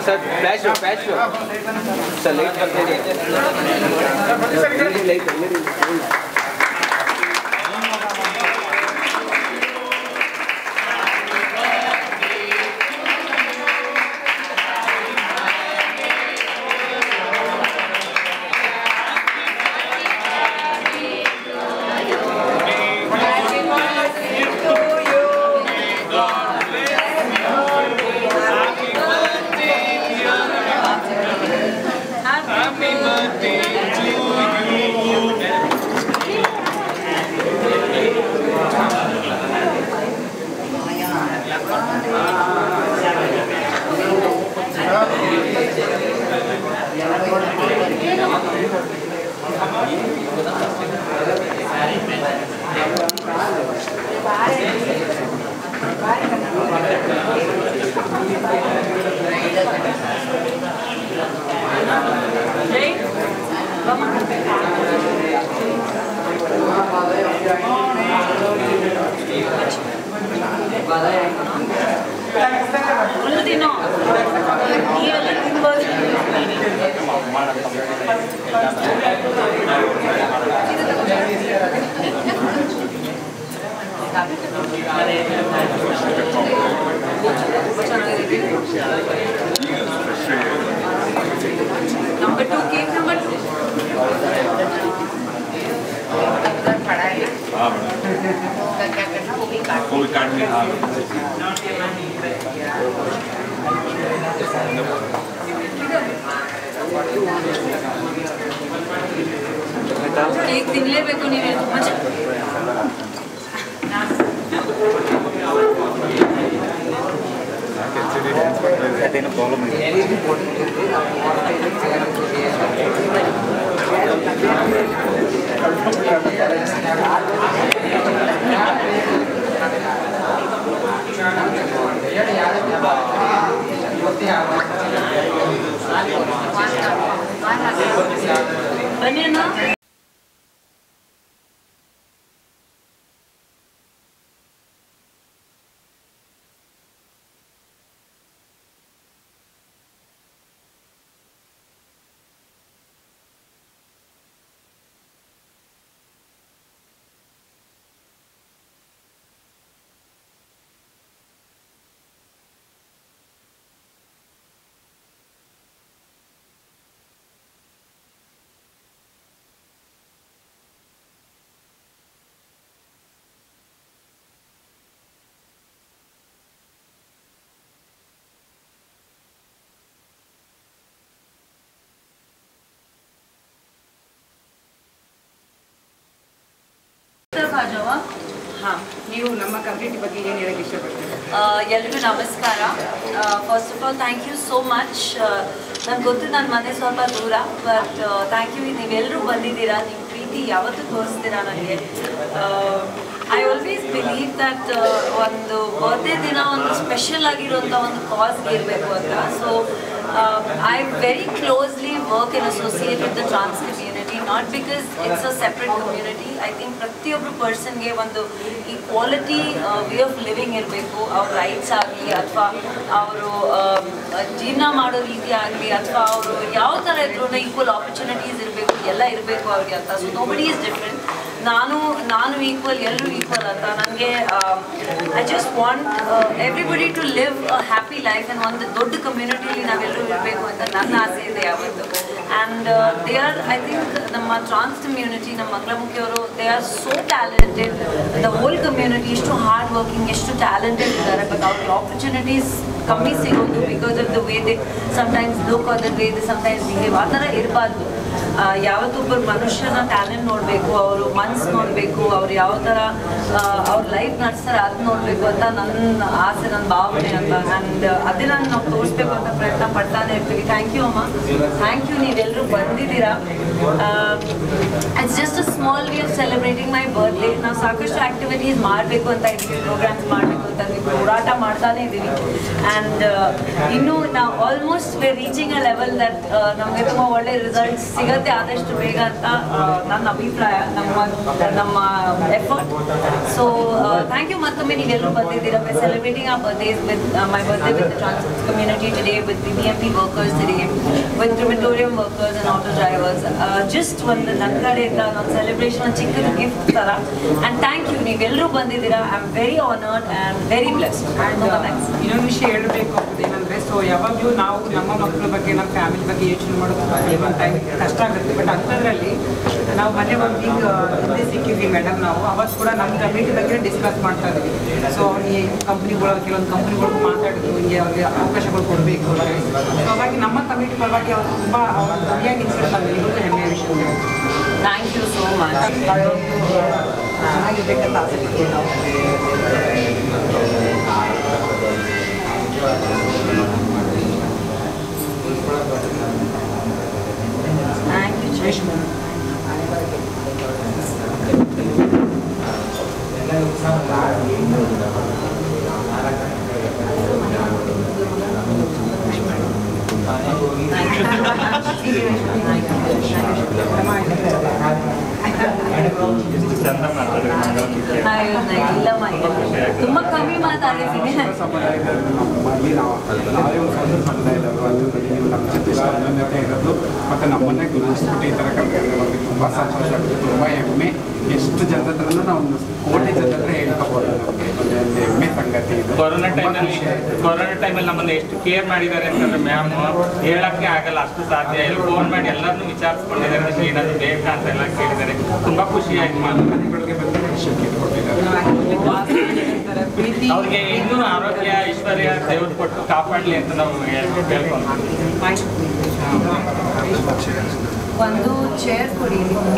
Sir flash flash sir light ಬರ್ತಿದೆ light ಒಂದು ದಿನ ನೀವೆಲ್ಲ ತಿನ್ಬೋದು number two cake number two कोई काट में हाँ ಕೇಕ್ ತಿನ್ಲೇಬೇಕು ನೀವೇ ತುಂಬ ಅದೇನೋ ಪ್ರಾಬ್ಲಮ್ ಇದೆ ಬನ್ನಿ ಅಣ್ಣ ಭಾಜವ ಹಾಂ ನೀವು ನಮ್ಮ ಕಮ್ಯುನಿಟಿ ಬಗ್ಗೆ ಏನು ಹೇಳಕ್ಕೆ ಇಷ್ಟಪಡ್ತೀರಾ ಎಲ್ರಿಗೂ ನಮಸ್ಕಾರ first of all thank you so much ನನಗೆ ಗೊತ್ತು ನನ್ನ ಮನೆ ಸ್ವಲ್ಪ ದೂರ ಬಟ್ ಥ್ಯಾಂಕ್ ಯು ನೀವೆಲ್ಲರೂ ಬಂದಿದ್ದೀರಾ ನಿಮ್ಮ ಪ್ರೀತಿ ಯಾವತ್ತೂ ತೋರಿಸ್ತೀರಾ ನನಗೆ ಐ ಆಲ್ವೇಸ್ ಬಿಲೀವ್ ದಟ್ ಒಂದು ಬರ್ಡೇ ದಿನ ಒಂದು ಸ್ಪೆಷಲ್ ಆಗಿರುವಂಥ ಒಂದು ಕಾಸ್ಗೆ ಇರಬೇಕು ಅಂತ so I very closely work in associate with the trans community not because it's a separate community I think ಪ್ರತಿಯೊಬ್ಬರು ಪರ್ಸನ್ಗೆ ಒಂದು ಈ ಕ್ವಾಲಿಟಿ ವೇ ಆಫ್ ಲಿವಿಂಗ್ ಇರಬೇಕು ಅವ್ರ ರೈಟ್ಸ್ ಆಗಲಿ ಅಥವಾ ಅವರು ಜೀವನ ಮಾಡೋ ರೀತಿ ಆಗಲಿ ಅಥವಾ ಅವರು ಯಾವ ಥರ ಇದ್ರೂ ಈಕ್ವಲ್ ಆಪರ್ಚುನಿಟೀಸ್ ಇರಬೇಕು ಎಲ್ಲ ಇರಬೇಕು ಅವ್ರಿಗೆ ಅಂತ ಸೊ ನೋಬಡಿ ಈಸ್ ಡಿಫ್ರೆಂಟ್ ನಾನು ನಾನು ಈಕ್ವಲ್ ಎಲ್ಲರೂ ಈಕ್ವಲ್ ಅಂತ ನನಗೆ I just want everybody to live a happy life and ಒಂದು ದೊಡ್ಡ ಕಮ್ಯುನಿಟಿಲಿ ನಾವೆಲ್ಲರೂ ಇರಬೇಕು ಅಂತ ನನ್ನ ಆಸೆ ಇದೆ ಯಾವತ್ತು and they are I think ನಮ್ಮ ಟ್ರಾನ್ಸ್ ಕಮ್ಯುನಿಟಿ ನಮ್ಮ ಮಂಗಳಮುಖಿಯವರು they are so talented the whole community ಎಷ್ಟು ಹಾರ್ಡ್ ವರ್ಕಿಂಗ್ ಎಷ್ಟು ಟ್ಯಾಲೆಂಟೆಡ್ ಇದ್ದಾರೆ ಬಟ್ ಅವ್ರಿಗೆ ಆಪರ್ಚುನಿಟೀಸ್ ಕಮ್ಮಿ ಸಿಗೋದು because of the way they sometimes look are the way they sometimes behave ಆ ಥರ ಇರಬಾರ್ದು ಯಾವತ್ತೊಬ್ಬರು ಮನುಷ್ಯನ ಟ್ಯಾಲೆಂಟ್ ನೋಡಬೇಕು ಅವರು ಮನ್ಸು ನೋಡಬೇಕು ಅವ್ರು ಯಾವ ಥರ ಅವ್ರ ಲೈಫ್ ನಡೆಸ್ತಾರೆ ಅದು ನೋಡಬೇಕು ಅಂತ ನನ್ನ ಆಸೆ ನನ್ನ ಭಾವನೆ ಅಂತ ಆ್ಯಂಡ್ ಅದೇ ನಾನು ನಾವು ತೋರಿಸ್ಬೇಕು ಅಂತ ಪ್ರಯತ್ನ ಪಡ್ತಾನೆ ಇರ್ತೀವಿ ಥ್ಯಾಂಕ್ ಯು ಅಮ್ಮ ಥ್ಯಾಂಕ್ ಯು ನೀವೆಲ್ಲರೂ ಬಂದಿದ್ದೀರಾ it's just a small way of celebrating my birthday ನಾವು ಸಾಕಷ್ಟು ಆ್ಯಕ್ಟಿವಿಟೀಸ್ ಮಾಡಬೇಕು ಅಂತ ಇದ್ದೀವಿ ಪ್ರೋಗ್ರಾಮ್ಸ್ ಮಾಡಬೇಕು ಅಂತ ಇದ್ದೀವಿ ಹೋರಾಟ ಮಾಡ್ತಾನೆ ಇದ್ದೀವಿ ಆ್ಯಂಡ್ ಇನ್ನು ನಾವು almost we reaching a level that ನಮಗೆ ತುಂಬ ಒಳ್ಳೆ ರಿಸಲ್ಟ್ಸ್ ಸಿಗತ್ತೆ ಆದಷ್ಟು ಬೇಗ ಅಂತ ಆ, ನನ್ನ ಅಭಿಪ್ರಾಯ ನಮ್ಮ ನಮ್ಮ ಎಫರ್ಟ್ ಸೊ ಥ್ಯಾಂಕ್ ಯು ಮತ್ತೊಮ್ಮೆ ನೀವೆಲ್ಲರೂ ಬಂದಿದ್ದೀರಾ by celebrating a birthdays with my birthday with transport community today with B M P workers today with crematorium workers and auto drivers just ಒಂದು ನನ್ನ ಕಡೆಯಿಂದ ಒಂದು ಸೆಲೆಬ್ರೇಷನ್ ಚಿಕ್ಕದ ಗಿಫ್ಟ್ ಥರ ಆ್ಯಂಡ್ ಥ್ಯಾಂಕ್ ಯು ನೀವೆಲ್ಲರೂ ಬಂದಿದ್ದೀರಾ I am very honoured and very blessed ತುಂಬ thanks ಇನ್ನೊಂದು ವಿಷಯ ಹೇಳಬೇಕು ಏನಂದ್ರೆ ಸೊ ಯಾವಾಗಲೂ ನಾವು ನಮ್ಮ ಮಕ್ಕಳ ಬಗ್ಗೆ ನಮ್ಮ ಫ್ಯಾಮಿಲಿ ಬಗ್ಗೆ ಯೋಚನೆ ಮಾಡೋದು ಕೆಲವೊಂದು ಟೈಮ್ ಕಷ್ಟ ಆಗುತ್ತೆ ಬಟ್ ಅಂಥದ್ರಲ್ಲಿ ನಾವು ಮನೆ ಒಂದು ಈಗ ಹಿಂದೆ ಸಿಕ್ಕಿದ್ವಿ ಮೇಡಮ್ ನಾವು ಅವತ್ತು ಕೂಡ ನಮ್ಮ ಕಮ್ಯುನಿಟಿ ಬಗ್ಗೆ ಡಿಸ್ಕಸ್ ಮಾಡ್ತಾ ಇದ್ವಿ ಸೊ ಅವ್ರಿಗೆ ಕಂಪ್ನಿಗಳು ಕೆಲವೊಂದು ಕಂಪ್ನಿಗಳು ಮಾತಾಡಿದ್ರು ಹಿಂಗೆ ಅವ್ರಿಗೆ ಅವಕಾಶಗಳು ಕೊಡಬೇಕು ಅಂತ ಸೊ ಹಾಗಾಗಿ ನಮ್ಮ ಕಮ್ಯುನಿಟಿ ಪರವಾಗಿ ಅವರು ತುಂಬ ಅವ್ರ ಧ್ವನಿಯಾಗಿ ನಿಂತ್ಕೊಳ್ತಾರೆ ಇವ್ರಿಗೂ ಹೆಮ್ಮೆಯ ವಿಷಯ ಥ್ಯಾಂಕ್ ಯು ಸೋ ಮಚ್ ಚೆನ್ನಾಗಿರ್ಬೇಕಂತ ಆಸೆ ಪಡ್ತೀವಿ ನಾವು ಥ್ಯಾಂಕ್ ಯು ಸುರೇಶ್ ಮೇಡಮ್ ಚಂದ ಮಾತಾಡಿದ್ರೆ ಇಲ್ಲಮ್ಮ ತುಂಬ ಕಮ್ಮಿ ಮಾತಾಡಿದ್ದೀನಿ ಸಮುದಾಯದಲ್ಲಿ ನಮ್ಮಲ್ಲಿ ನಾವು ನಾವೇ ಒಂದು ಸ್ವಂತ ಸಮುದಾಯ ಇರೋದು ಅದ್ರ ಬಗ್ಗೆ ನೀವು ನಮ್ಮ ಜೊತೆ ಇಷ್ಟು ಅನ್ಯೋನ್ಯತೆ ಇರೋದು ಮತ್ತು ನಮ್ಮನ್ನೇ ಗುರುತಿಸ್ಬಿಟ್ಟು ಈ ಥರ ಕರ್ಕೊಂಡು ನಮಗೆ ತುಂಬ ಸಂತೋಷ ಆಗುತ್ತೆ ತುಂಬ ಹೆಮ್ಮೆ ಎಷ್ಟು ಜನರ ಹತ್ರನೂ ನಾವು ಒಂದು ಕೋಟಿ ಜನರ ಹತ್ರ ಹೇಳ್ಕೊಬೋದು ನಮಗೆ ಒಂದು ಹೆಮ್ಮೆ ಸಂಗತಿ ಇದು ಕೊರೋನಾ ತುಂಬ ಟೈಮಲ್ಲಿ ಖುಷಿ ಆಯ್ತು. ಕೊರೋನಾ ಟೈಮಲ್ಲಿ ನಮ್ಮನ್ನ ಎಷ್ಟು ಕೇರ್ ಮಾಡಿದ್ದಾರೆ ಅಂತಂದ್ರೆ ಮ್ಯಾಮ್ ಹೇಳಕ್ಕೆ ಆಗಲ್ಲ ಅಷ್ಟು ಸಾಧ್ಯ ಇಲ್ಲ ಫೋನ್ ಮಾಡಿ ಎಲ್ಲರನ್ನೂ ವಿಚಾರಿಸ್ಕೊಂಡಿದ್ದಾರೆ ನಿಮ್ಗೆ ಏನಾದ್ರು ಬೇಕಾ ಅಂತ ಎಲ್ಲ ಕೇಳಿದ್ದಾರೆ ತುಂಬಾ ಖುಷಿ ಆಯ್ತು ಮ್ಯಾಮ್ ಮನೆಗಳಿಗೆ ಬಂದು ವಿಷಯಕ್ಕೆ ಕೊಟ್ಟಿದ್ದಾರೆ ಪ್ರೀತಿ ಅವ್ರಿಗೆ ಇನ್ನೂ ಆರೋಗ್ಯ ಐಶ್ವರ್ಯ ದೇವ್ರು ಕೊಟ್ಟು ಕಾಪಾಡಲಿ ಅಂತ ನಾವು ಹೇಳ್- ಕೇಳ್ಕೊಂತೀವಿ ಒಂದು ಚೇರ್ ಕೊಡಿ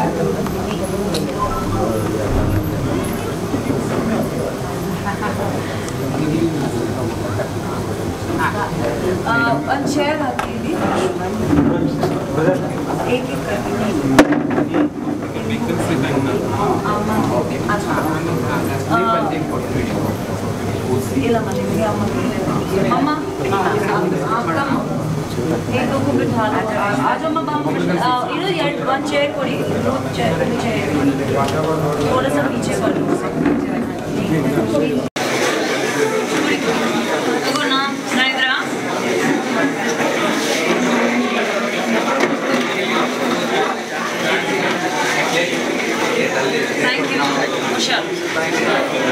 ಒಂದು ಚೇರ್ ಹಾಕಿ ಇಲ್ಲಿ ಏಕಿತ್ತು ಇಲ್ಲಮ್ಮ ನಿಮಗೆ ಅಮ್ಮ ಅಮ್ಮ ಅಕ್ಕಮ್ಮ एक दो को बिठा लो आज हम अब हम इधर यार वन चेयर कोड़ी दो चेयर चेयर थोड़ा सा पीछे कर लो देखो ना नाइद्रा थैंक यू हुशार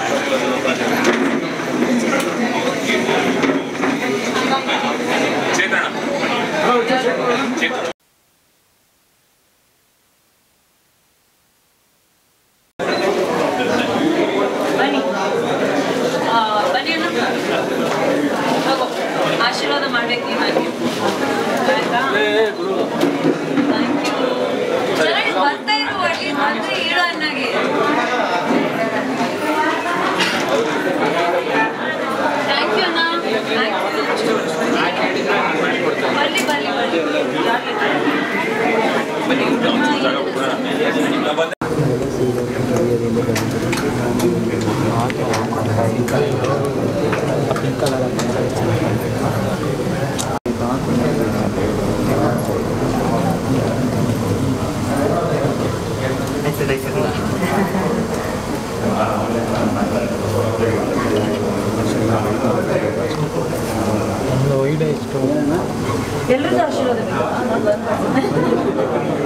ಬನ್ನಿ ಆ, ಬನ್ನಿ ಅಣ್ಣ ತಗೋ ಆಶೀರ್ವಾದ ಮಾಡ್ಬೇಕು ನೀವು ನನಗೆ ಆಯ್ತಾ ಥ್ಯಾಂಕ್ ಯು ಚೆನ್ನಾಗಿ ಬರ್ತಾ ಇರು ಅಲ್ಲಿ ಬಂದ್ರೆ ಹೇಳು ಅನ್ನಾಗೆ ಥ್ಯಾಂಕ್ ಯು ಅಣ್ಣ ಥ್ಯಾಂಕ್ ಯು ಬರ್ಲಿ ಬರ್ಲಿ ಬರ್ಲಿ ಎಲ್ರಿಗೂ ಆಶೀರ್ವಾದ ಬೇಕಾ? ನಾನು ಬಂದ್ಬಿಡ್ತೀನಿ.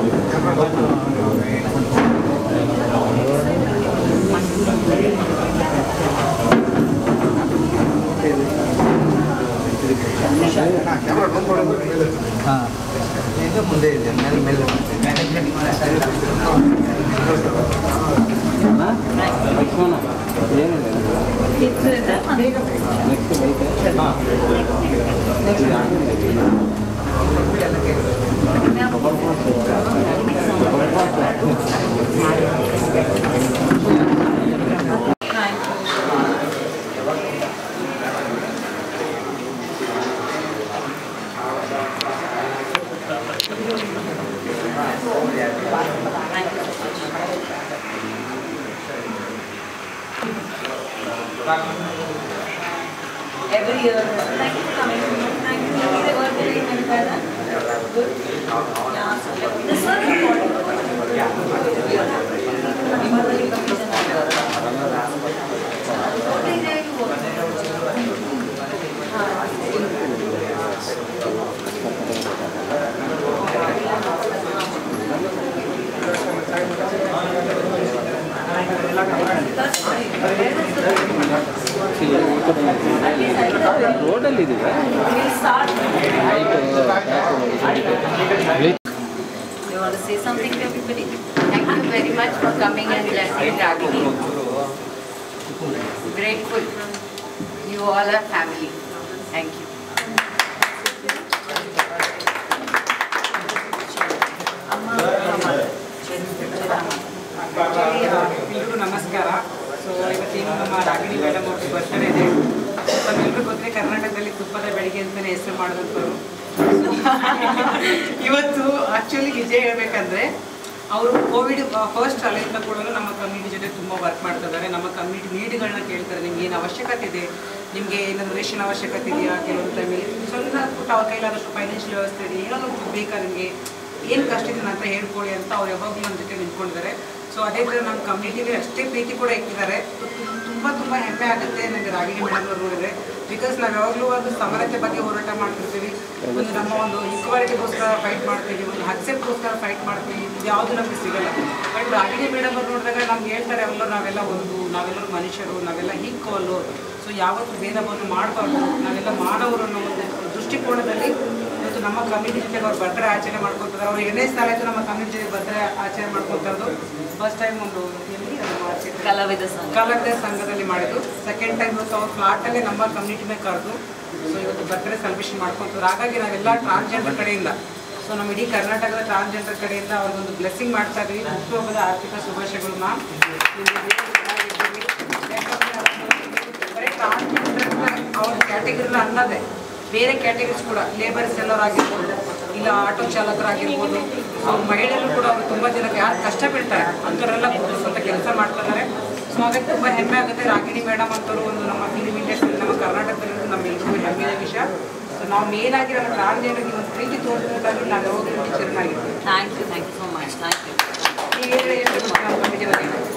ಮುಂದೆ ಇದೆ ಮೇಲೆ ಮೇಲೆ ಏನಿದೆ ಇದ್ರಿಂದ next bike every year. Thank you for coming. Thank you. Is it worth it? This one ನಮ್ಮಲ್ಲಿ ಕಮ್ಮಿ ಜನ ಇದ್ದಾರೆ. ಇದೆ ಇವು. ರೋಡಲ್ಲಿ ಇದೀವಿ We'll start. ಆಯಿತು You want to say something to everybody? Thank you very much for coming and blessing Ragini. Grateful. You all are family. Thank you. ಎಲ್ರಿಗೂ ನಮಸ್ಕಾರ ಸೊ ಇವತ್ತೇನು ನಮ್ಮ ರಾಗಿಣಿ ಮೇಡಮ್ ಅವ್ರದ್ದು ಬರ್ತಾರೆ ಇದೆ ನಮ್ಮೆಲ್ರಿಗೂ ಗೊತ್ತಿದೆ ಕರ್ನಾಟಕದಲ್ಲಿ ತುಪ್ಪದ ಬೆಳಿಗ್ಗೆ ಅಂತಲೇ ಹೆಸರು ಮಾಡಿದಂಥವ್ರು ಇವತ್ತು ಆಕ್ಚುಲಿ ನಿಜ ಹೇಳ್ಬೇಕಂದ್ರೆ ಅವರು ಕೋವಿಡ್ ಫಸ್ಟ್ ಅಲ್ಲಿಂದ ಕೂಡ ನಮ್ಮ ಕಮ್ಯುನಿಟಿ ಜೊತೆ ತುಂಬ ವರ್ಕ್ ಮಾಡ್ತಿದ್ದಾರೆ ನಮ್ಮ ಕಮ್ಯುನಿಟಿ ನೀಡ್ಗಳನ್ನ ಕೇಳ್ತಾರೆ ನಿಮ್ಗೆ ಏನು ಅವಶ್ಯಕತೆ ಇದೆ ನಿಮಗೆ ಏನಾದರೂ ರೇಷನ್ ಅವಶ್ಯಕತೆ ಇದೆಯಾ ಕೆಲವೊಂದು ಟೈಮಲ್ಲಿ ಸ್ವಲ್ಪ ಪುಟ್ಟ ಅವ್ರ ಕೈಲಾದಷ್ಟು ಫೈನಾನ್ಷಿಯಲ್ ವ್ಯವಸ್ಥೆ ಇದೆ ಏನಾದರೂ ಬೇಕಾ ನಿಮಗೆ ಏನು ಕಷ್ಟ ಇದೆ ಅಂತ ಹೇಳ್ಕೊಳ್ಳಿ ಅಂತ ಅವ್ರು ಯಾವಾಗಲೂ ನಮ್ಮ ಜೊತೆ ನಿಂತ್ಕೊಂಡಿದ್ದಾರೆ ಸೊ ಅದೇ ಥರ ನಮ್ಮ ಕಮ್ಯುನಿಟಿಗೆ ಅಷ್ಟೇ ಪ್ರೀತಿ ಕೂಡ ಇಟ್ಟಿದ್ದಾರೆ ತುಂಬ ತುಂಬ ಹೆಮ್ಮೆ ಆಗುತ್ತೆ ನನಗೆ ರಾಗಿಣಿ ಮೇಡಮ್ ಅವ್ರು ನೋಡಿದ್ರೆ ಬಿಕಾಸ್ ನಾವು ಯಾವಾಗಲೂ ಒಂದು ಸಮಾನತೆ ಬಗ್ಗೆ ಹೋರಾಟ ಮಾಡ್ತಿರ್ತೀವಿ ಒಂದು ನಮ್ಮ ಒಂದು ಈಕ್ವಾಲಿಟಿಗೋಸ್ಕರ ಫೈಟ್ ಮಾಡ್ತೀವಿ ಒಂದು ಅಕ್ಸೆಪ್ಟ್ಗೋಸ್ಕರ ಫೈಟ್ ಮಾಡ್ತೀವಿ ಇದು ಯಾವುದು ನಮಗೆ ಸಿಗಲ್ಲ ಬಟ್ ರಾಗಿಣಿ ಮೇಡಮ್ ಅವ್ರು ನೋಡಿದಾಗ ನಮ್ಗೆ ಹೇಳ್ತಾರೆ ಎಲ್ಲ ನಾವೆಲ್ಲ ಒಂದು ನಾವೆಲ್ಲರೂ ಮನುಷ್ಯರು ನಾವೆಲ್ಲ ಈಕ್ವಲ್ಲು ಸೊ ಯಾವತ್ತು ಭೇದ ಭಾವ ಮಾಡಬಾರ್ದು ನಾವೆಲ್ಲ ಮಾನವರು ಅನ್ನೋ ಒಂದು ದೃಷ್ಟಿಕೋನದಲ್ಲಿ ಇವತ್ತು ನಮ್ಮ ಕಮ್ಯುನಿಟಿ ಜೊತೆಗೆ ಅವ್ರು ಭದ್ರ ಆಚರಣೆ ಮಾಡ್ಕೊತಾರೆ ಅವ್ರು ಎರಡನೇ ಸ್ಥಳ ಆಯಿತು ನಮ್ಮ ಕಮ್ಯುನಿಟಿ ಜೊತೆ ಭದ್ರ ಆಚರಣೆ ಮಾಡ್ಕೊತಾ ಇರೋದು ಫಸ್ಟ್ ಟೈಮ್ ಒಂದು ಎಲ್ಲಿ ಅದು ಮಾಡ್ತಿದ್ರು. ಕಲಾವಿದ ಸಂಘ ಕಲಾವಿದ ಸಂಘದಲ್ಲಿ ಮಾಡಿದ್ದು ಸೆಕೆಂಡ್ ಟೈಮ್ ಇವತ್ತು ಅವ್ರ ಫ್ಲಾಟಲ್ಲೇ ನಮ್ಮ ಕಮ್ಯುನಿಟಿನೇ ಕರೆದು ಸೊ ಇವತ್ತು ಬರ್ತ್ಡೇ ಸೆಲೆಬ್ರೇಷನ್ ಮಾಡ್ಕೊತಾರೆ ಹಾಗಾಗಿ ನಾವೆಲ್ಲ ಟ್ರಾನ್ಸ್ಜೆಂಡರ್ ಕಡೆಯಿಂದ ಸೊ ನಮ್ಮ ಇಡೀ ಕರ್ನಾಟಕದ ಟ್ರಾನ್ಸ್ಜೆಂಡರ್ ಕಡೆಯಿಂದ ಅವ್ರಿಗೊಂದು ಬ್ಲೆಸ್ಸಿಂಗ್ ಮಾಡ್ತಾ ಇದ್ದೀವಿ ಹುಟ್ಟುಹಬ್ಬದ ಆರ್ಥಿಕ ಶುಭಾಶಯಗಳು ಮ್ಯಾಮ್ ಬರೀ ಟ್ರಾನ್ಸ್ಜೆಂಡರ್ ಅವ್ರ ಕ್ಯಾಟಗರಿನ ಅನ್ನೋದೇ ಬೇರೆ ಕ್ಯಾಟಗರೀಸ್ ಕೂಡ ಲೇಬರ್ಸ್ ಎಲ್ಲರೂ ಆಗಿರ್ಬೋದು ಇಲ್ಲ ಆಟೋ ಚಾಲಕರಾಗಿರ್ಬೋದು ಸೊ ಮಹಿಳೆಯರು ಕೂಡ ಅವರು ತುಂಬ ಜನಕ್ಕೆ ಯಾರು ಕಷ್ಟ ಬೀಳ್ತಾರೆ ಅಂಥವರೆಲ್ಲ ಗುರುತಿಸುವಂಥ ಕೆಲಸ ಮಾಡ್ತಿದ್ದಾರೆ ಸೊ ಹಾಗಾಗಿ ತುಂಬ ಹೆಮ್ಮೆ ಆಗುತ್ತೆ ರಾಗಿಣಿ ಮೇಡಮ್ ಅಂತವರು ಒಂದು ನಮ್ಮ ಫಿಲಿಮ್ ಇಂಡಸ್ಟ್ರಿ ನಮ್ಮ ಕರ್ನಾಟಕದಲ್ಲಿ ನಮ್ಮೆಲ್ಲರಿಗೂ ಹೆಮ್ಮೆಯ ವಿಷಯ ಸೊ ನಾವು ಮೇನ್ ಆಗಿ ನಮ್ಮ ಟ್ರಾನ್ಸ್ಜೆಂಡರ್ಗೆ ಒಂದು ಪ್ರೀತಿ ತೋರಿಸೋದಾಗಿ ನಾವು ಯಾವಾಗಲೂ ಟೀಚರ್ನಾಗಿರ್ತೀವಿ thank you thank you so much thank you ಈಗ ಏನು ಹೇಳ್ಬೇಕು ನಮ್ಮ ಕಮಿಟಿ ಬಗ್ಗೆ